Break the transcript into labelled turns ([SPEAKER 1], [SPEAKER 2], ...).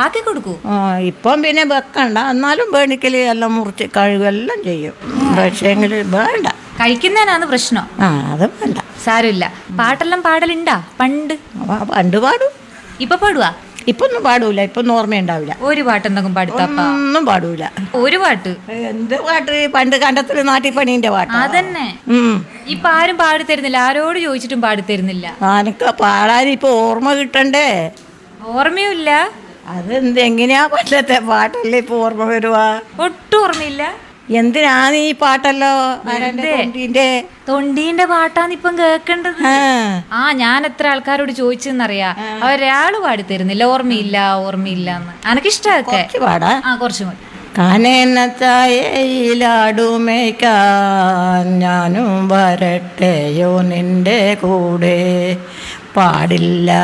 [SPEAKER 1] ആക്കി കൊടുക്കൂ
[SPEAKER 2] ആ, ഇപ്പം പിന്നെ വെക്കണ്ട എന്നാലും വേണിക്കൽ എല്ലാം മുറിച്ച് കഴുകെല്ലാം ചെയ്യും പക്ഷേങ്കിൽ വേണ്ട
[SPEAKER 1] കഴിക്കുന്നതിനാണ് പ്രശ്നം
[SPEAKER 2] ആ അത് വേണ്ട
[SPEAKER 1] സാരമില്ല പാട്ടെല്ലാം പാടലുണ്ടാ പണ്ട്
[SPEAKER 2] ആ, പണ്ട് പാടും
[SPEAKER 1] ഇപ്പൊ പാടുവാ
[SPEAKER 2] ഇപ്പൊന്നും പാടൂല ഇപ്പൊന്നും ഓർമ്മയുണ്ടാവില്ല
[SPEAKER 1] ഒരു പാട്ടെന്തെങ്കിലും പാടുത്താപ്പ
[SPEAKER 2] ഒന്നും പാടൂല
[SPEAKER 1] ഒരു പാട്ട്
[SPEAKER 2] എന്ത് പാട്ട് പണ്ട് കണ്ടത്തിൽ നാട്ടിപ്പണീന്റെ പാട്ട്
[SPEAKER 1] അതന്നെ
[SPEAKER 2] ഉം
[SPEAKER 1] ഇപ്പൊ ആരും പാടി തരുന്നില്ല ആരോട് ചോദിച്ചിട്ടും പാടി തരുന്നില്ല
[SPEAKER 2] അനക്ക് പാടാൻ ഇപ്പൊ ഓർമ്മ കിട്ടണ്ടേ
[SPEAKER 1] ഓർമ്മയുമില്ല
[SPEAKER 2] അതെന്ത് എങ്ങനെയാ പണ്ടത്തെ പാട്ടല്ലേ ഇപ്പൊ ഓർമ്മ വരുവാ
[SPEAKER 1] ഒട്ടും ഓർമ്മയില്ല
[SPEAKER 2] എന്തിനാണ് ഈ പാട്ടല്ലോ ആരാന്റെ
[SPEAKER 1] വെറുതെ.
[SPEAKER 2] തൊണ്ടീന്റെ?
[SPEAKER 1] തൊണ്ടീന്റെ പാട്ടാണ് ഇപ്പം കേൾക്കേണ്ടത്
[SPEAKER 2] ആ
[SPEAKER 1] ആ ഞാൻ എത്ര ആൾക്കാരോട് ചോദിച്ചെന്നറിയാ അവരൊരാള് പാടി തരുന്നില്ല ഓർമ്മയില്ല ഓർമ്മയില്ല എന്ന് എനക്കിഷ്ടമൊക്കെ
[SPEAKER 2] കുറച്ച് പാടാ
[SPEAKER 1] ആ കുറച്ചും കൂടി
[SPEAKER 2] കനനച്ചായയിലാടുമേക്കാൻ ഞാനും വരട്ടെയോ നിന്റെ കൂടെ പാടില്ല